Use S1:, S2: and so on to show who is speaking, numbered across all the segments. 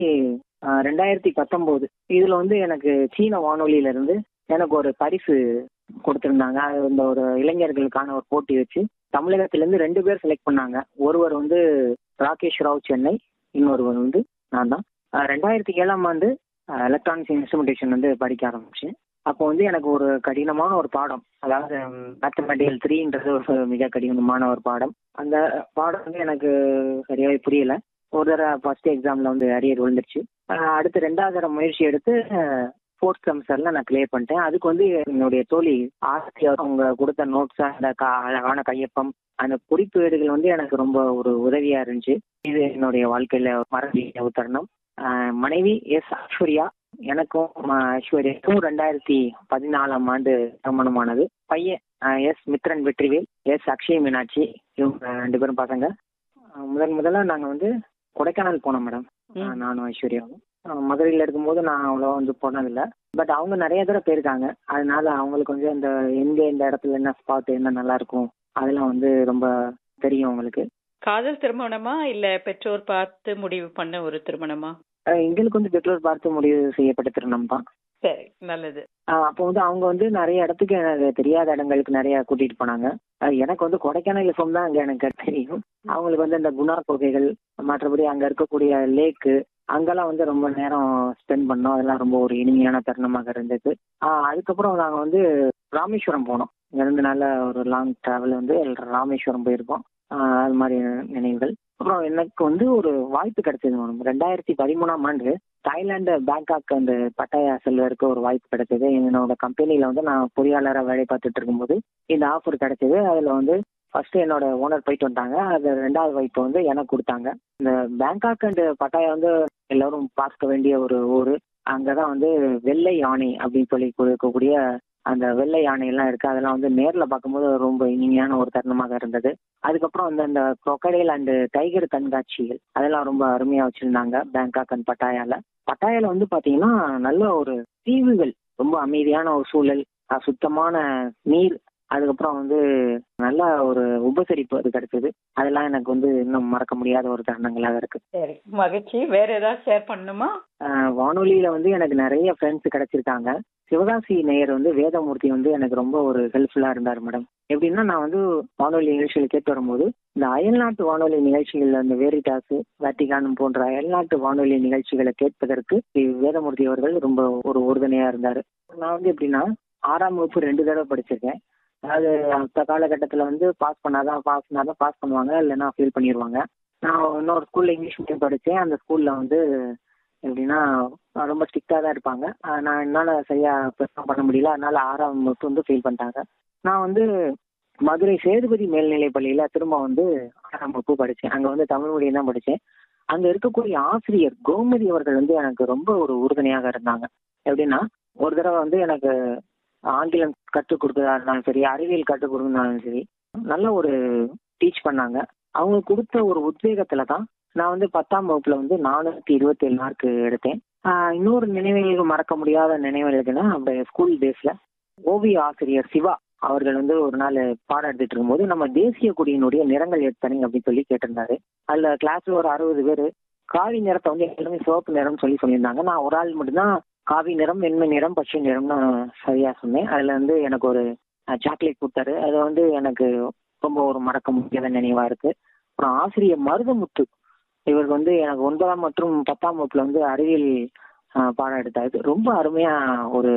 S1: ரெண்டாயிரத்தி பத்தொம்போது இதுல வந்து எனக்கு சீன வானொலியில இருந்து எனக்கு ஒரு பரிசு கொடுத்திருந்தாங்க அது இந்த ஒரு இளைஞர்களுக்கான ஒரு போட்டி வச்சு தமிழகத்துல இருந்து ரெண்டு பேர் செலக்ட் பண்ணாங்க ஒருவர் வந்து ராகேஷ் ராவ் சென்னை இன்னொருவர் வந்து நான் தான் அஹ் ரெண்டாயிரத்தி ஏழாம் ஆண்டு எலக்ட்ரானிக்ஸ் இன்ஸ்ட்ருமெண்டேஷன் வந்து படிக்க ஆரம்பிச்சேன் அப்போ வந்து எனக்கு ஒரு கடினமான ஒரு பாடம் அதாவது மேத்தமெட்டிக்கல் த்ரீன்றது ஒரு மிக கடினமான ஒரு பாடம் அந்த பாடம் வந்து எனக்கு சரியாவே புரியல ஒரு தடவை ஃபர்ஸ்ட் எக்ஸாம்ல வந்து அரியர் விழுந்துருச்சு அஹ் அடுத்து ரெண்டாவது தடவை முயற்சி எடுத்து ஃபோர்த் செமஸ்டர்ல நான் கிளியர் பண்ணிட்டேன் அதுக்கு வந்து என்னுடைய தோழி ஆசிரியர் அவங்க கொடுத்த நோட்ஸ் அந்த க- அழகான கையொப்பம் அந்த குறிப்பேடுகள் வந்து எனக்கு ரொம்ப ஒரு உதவியா இருந்துச்சு இது என்னுடைய வாழ்க்கையில மறக்க ஒரு தருணம் அஹ் மனைவி எஸ் ஐஸ்வர்யா எனக்கும் ம- ஐஸ்வர்யாக்கும் ரெண்டாயிரத்தி பதினாலாம் ஆண்டு திருமணமானது பையன் அஹ் எஸ் மித்ரன் வெற்றிவேல் எஸ் அக்ஷய் மீனாட்சி இவங்க ரெண்டு பேரும் பசங்க அஹ் முதன் முதல்ல நாங்க வந்து கொடைக்கானல் போனோம் மேடம் அஹ் நானும் ஐஸ்வர்யாவும் அஹ் மதுரையில இருக்கும்போது நான் அவ்வளோ வந்து போனதில்லை பட் அவங்க நிறைய தடவை போயிருக்காங்க அதனால அவங்களுக்கு வந்து இந்த எங்க இந்த இடத்துல என்ன ஸ்பாட் என்ன நல்லா இருக்கும் அதெல்லாம் வந்து ரொம்ப தெரியும் அவங்களுக்கு
S2: காதல் திருமணமா இல்ல பெற்றோர் பார்த்து முடிவு பண்ண ஒரு திருமணமா
S1: அஹ் எங்களுக்கு வந்து பெற்றோர் பார்த்து முடிவு செய்யப்பட்ட திருமணம் தான்
S2: சரி நல்லது
S1: ஆஹ் அப்போ வந்து அவங்க வந்து நிறைய இடத்துக்கு எனக்கு தெரியாத இடங்களுக்கு நிறைய கூட்டிட்டு போனாங்க அஹ் எனக்கு வந்து கொடைக்கானல் எஃப்எம் தான் அங்க எனக்கு தெரியும் அவங்களுக்கு வந்து இந்த குணா குகைகள் மற்றபடி அங்க இருக்கக்கூடிய லேக்கு அங்கெல்லாம் வந்து ரொம்ப நேரம் ஸ்பெண்ட் பண்ணோம் அதெல்லாம் ரொம்ப ஒரு இனிமையான தருணமாக இருந்தது ஆஹ் அதுக்கப்புறம் நாங்க வந்து ராமேஸ்வரம் போனோம் இங்க இருந்து நல்ல ஒரு லாங் டிராவல் வந்து ராமேஸ்வரம் போயிருக்கோம் ஆஹ் அது மாதிரி நினைவுகள் அப்புறம் எனக்கு வந்து ஒரு வாய்ப்பு கிடைச்சது மேடம் ரெண்டாயிரத்தி பதிமூணாம் ஆண்டு தாய்லாந்து பேங்காக் அந்த பட்டாயா செல்வதற்கு ஒரு வாய்ப்பு கிடைச்சது என்னோட கம்பெனில வந்து நான் பொறியாளராக வேலை பார்த்துட்டு இருக்கும்போது இந்த ஆஃபர் கிடைச்சது அதுல வந்து ஃபர்ஸ்ட் என்னோட ஓனர் போயிட்டு வந்தாங்க அது ரெண்டாவது வாய்ப்பு வந்து எனக்கு கொடுத்தாங்க இந்த பேங்காக் அண்ட் பட்டாயா வந்து எல்லாரும் பார்க்க வேண்டிய ஒரு ஊர் அங்கதான் வந்து வெள்ளை யானை அப்படின்னு சொல்லி இருக்கக்கூடிய அந்த வெள்ளை யானை எல்லாம் இருக்கு அதெல்லாம் வந்து நேர்ல பார்க்கும்போது ரொம்ப இனிமையான ஒரு தருணமாக இருந்தது அதுக்கப்புறம் அந்த அந்த crocodile அண்ட் டைகர் கண்காட்சிகள் அதெல்லாம் ரொம்ப அருமையா வச்சிருந்தாங்க பேங்காக் அண்ட் பட்டாயால பட்டாயால வந்து பாத்தீங்கன்னா நல்ல ஒரு தீவுகள் ரொம்ப அமைதியான ஒரு சூழல் அஹ் சுத்தமான நீர் அதுக்கப்புறம் வந்து நல்ல ஒரு உபசரிப்பு அது கிடைச்சது அதெல்லாம் எனக்கு வந்து இன்னும் மறக்க முடியாத ஒரு தருணங்களாக இருக்கு
S2: சரி மகிழ்ச்சி வேற ஏதாவது ஷேர் பண்ணணுமா
S1: ஆஹ் வானொலியில வந்து எனக்கு நிறைய ஃப்ரெண்ட்ஸ் கிடைச்சிருக்காங்க சிவகாசி நேயர் வந்து வேதமூர்த்தி வந்து எனக்கு ரொம்ப ஒரு ஹெல்ப்ஃபுல்லா இருந்தார் மேடம் எப்படின்னா நான் வந்து வானொலி நிகழ்ச்சிகள் கேட்டு வரும்போது இந்த அயல்நாட்டு வானொலி நிகழ்ச்சிகள் அந்த வேரிட்டாஸ் வேட்டிகானம் போன்ற அயல்நாட்டு வானொலி நிகழ்ச்சிகளை கேட்பதற்கு ஸ்ரீ வேதமூர்த்தி அவர்கள் ரொம்ப ஒரு உறுதுணையா இருந்தாரு நான் வந்து எப்படின்னா ஆறாம் வகுப்பு ரெண்டு தடவை படிச்சிருக்கேன் அதாவது அந்த காலகட்டத்தில் வந்து பாஸ் பண்ணாதான் பாஸ் பண்ணாதான் பாஸ் பண்ணுவாங்க இல்லைன்னா ஃபெயில் பண்ணிடுவாங்க நான் இன்னொரு ஸ்கூல்ல இங்கிலீஷ் மீடியம் படித்தேன் அந்த ஸ்கூல்ல வந்து எப்படின்னா ரொம்ப ஸ்ட்ரிக்டாக தான் இருப்பாங்க ஆஹ் நான் என்னால் சரியாக பெர்ஃபார்ம் பண்ண முடியல அதனால ஆறாம் வகுப்பு வந்து ஃபெயில் பண்ணிட்டாங்க நான் வந்து மதுரை சேதுபதி மேல்நிலைப் பள்ளியில திரும்ப வந்து ஆறாம் வகுப்பு படித்தேன் அங்கே வந்து தமிழ் மீடியம் தான் படித்தேன் அங்கே இருக்கக்கூடிய ஆசிரியர் கோமதி அவர்கள் வந்து எனக்கு ரொம்ப ஒரு உறுதுணையாக இருந்தாங்க எப்படின்னா ஒரு தடவை வந்து எனக்கு ஆங்கிலம் கற்றுக் கொடுத்ததா இருந்தாலும் சரி அறிவியல் கற்றுக் கொடுத்ததாலும் சரி நல்ல ஒரு டீச் பண்ணாங்க அவங்க கொடுத்த ஒரு உத்வேகத்துல தான் நான் வந்து பத்தாம் வகுப்புல வந்து நானூத்தி இருபத்தி ஏழு மார்க் எடுத்தேன் ஆஹ் இன்னொரு நினைவுகள் மறக்க முடியாத நினைவுகள் இருக்குன்னா அந்த ஸ்கூல் டேஸ்ல ஓவிய ஆசிரியர் சிவா அவர்கள் வந்து ஒரு நாள் பாடம் எடுத்துட்டு இருக்கும்போது நம்ம தேசிய கொடியினுடைய நிறங்கள் எடுத்தனீங்க அப்படின்னு சொல்லி கேட்டிருந்தாரு அதுல கிளாஸ்ல ஒரு அறுபது பேர் காவி நிறத்தை வந்து எல்லாமே சிவப்பு நிறம்னு சொல்லி சொல்லியிருந்தாங்க நான் ஒரு ஆள் மட்டும்தான் காவி நிறம் வெண்மை நிறம் பச்சை நிறம்னு சரியா சொன்னேன் அதுல வந்து எனக்கு ஒரு சாக்லேட் கொடுத்தாரு அது வந்து எனக்கு ரொம்ப ஒரு மறக்க முடியாத நினைவா இருக்கு அப்புறம் ஆசிரியர் மருதமுத்து இவர் வந்து எனக்கு ஒன்பதாம் மற்றும் பத்தாம் வகுப்புல வந்து அறிவியல் ஆஹ், பாடம் எடுத்தாரு ரொம்ப அருமையா ஒரு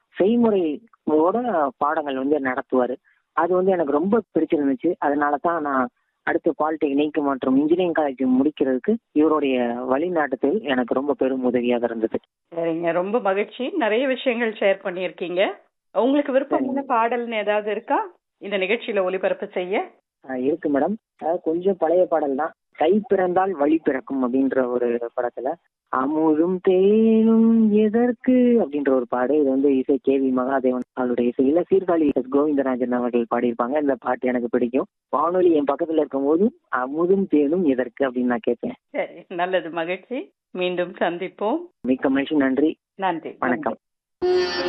S1: செய்முறையோட பாடங்கள் வந்து நடத்துவாரு அது வந்து எனக்கு ரொம்ப பிடிச்சிருந்துச்சு அதனால தான் நான் அடுத்து பாலிடெக்னிக் மற்றும் இன்ஜினியரிங் காலேஜ் முடிக்கிறதுக்கு இவருடைய வழிநாட்டுதல் எனக்கு ரொம்ப பெரும் உதவியாக இருந்தது
S2: சரிங்க ரொம்ப மகிழ்ச்சி நிறைய விஷயங்கள் ஷேர் பண்ணியிருக்கீங்க உங்களுக்கு விருப்பமான பாடல்னு ஏதாவது இருக்கா இந்த நிகழ்ச்சியில ஒளிபரப்பு செய்ய
S1: ஆஹ் இருக்கு மேடம் அதாவது கொஞ்சம் பழைய பாடல் தான் கை பிறந்தால் வழி பிறக்கும் அப்படின்ற ஒரு படத்துல அமுதும் தேனும் எதற்கு அப்படின்ற ஒரு பாடு இது வந்து இசை கே வி மகாதேவன் அவருடைய இசையில சீர்காழி எஸ் கோவிந்தராஜன் அவர்கள் பாடியிருப்பாங்க இந்த பாட்டு எனக்கு பிடிக்கும் வானொலி என் பக்கத்துல இருக்கும்போது அமுதும் தேனும் எதற்கு அப்படின்னு நான் கேட்பேன்
S2: சரி நல்லது மகிழ்ச்சி மீண்டும் சந்திப்போம்
S1: மிக்க மகிழ்ச்சி நன்றி
S2: நன்றி
S1: வணக்கம்